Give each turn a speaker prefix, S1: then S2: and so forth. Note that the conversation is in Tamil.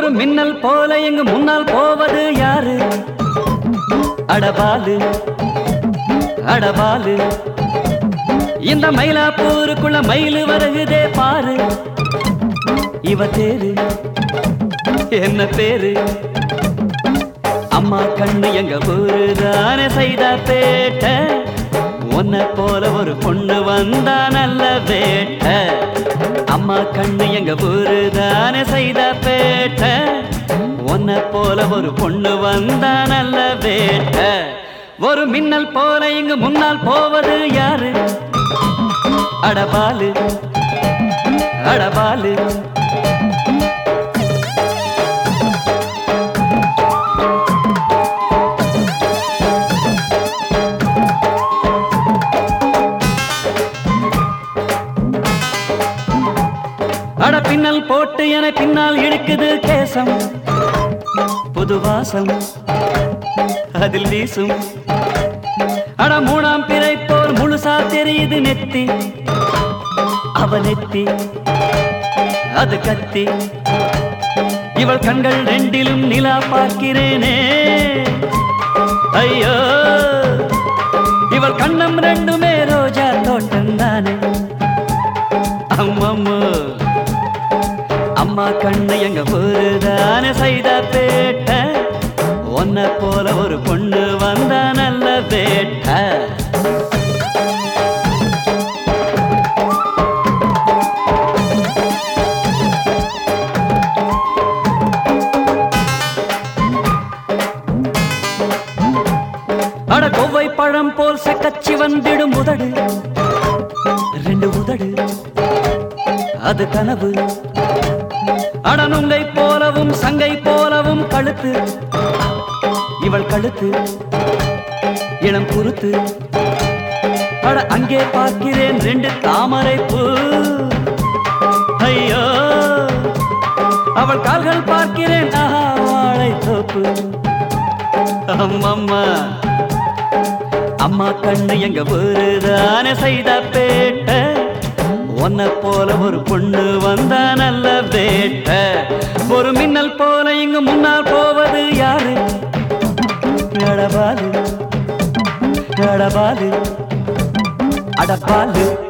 S1: மின்னல் போல எங்கு முன்னால் போவது யாரு அடபாலு அடபாலு இந்த மயிலாப்பூருக்குள்ள மயிலு வருகுதே பாரு இவ தேரு என்ன பேரு அம்மா கண்ணு எங்க ஊரு தானே செய்த பேட்ட உன்னை போல ஒரு பொண்ணு வந்தா நல்ல வேட்ட அம்மா கண்ணு எங்க ஊரு தானே செய்த பேட்ட உன்னை போல ஒரு பொண்ணு வந்தா நல்ல வேட்ட ஒரு மின்னல் போல இங்கு முன்னால் போவது யாரு அடபாலு அடபாலு அட பின்னல் போட்டு என பின்னால் இழுக்குது கேசம் புது வாசம் அதில் வீசும் அட மூணாம் பிறை போல் முழுசா தெரியுது நெத்தி அவ நெத்தி அது கத்தி இவள் கண்கள் ரெண்டிலும் நிலா பார்க்கிறேனே ஐயோ இவள் கண்ணம் ரெண்டுமே ரோஜா தோட்டம் தானே அம்மம்மோ அம்மா கண்ணு எங்க ஊருதானே செய்த பேட்ட உன்னை போல ஒரு பொண்ணு வந்தா நல்ல பேட்ட அட கொவ்வை பழம் போல் செக்கச்சி வந்திடும் உதடு ரெண்டு உதடு அது கனவு அடனுங்கை போலவும் சங்கை போலவும் கழுத்து இவள் கழுத்து இளம் குருத்து அட அங்கே பார்க்கிறேன் ரெண்டு தாமரை பூ ஐயோ அவள் கால்கள் பார்க்கிறேன் ஆஹா வாழை தோப்பு அம்மம்மா அம்மா கண்ணு எங்க ஊருதானே செய்த பேட்ட உன்னை போல ஒரு பொண்ணு வந்தா நல்ல வேட்ட ஒரு மின்னல் போல இங்கு முன்னால் போவது யாரு அடபாலு அடபாலு அடபாலு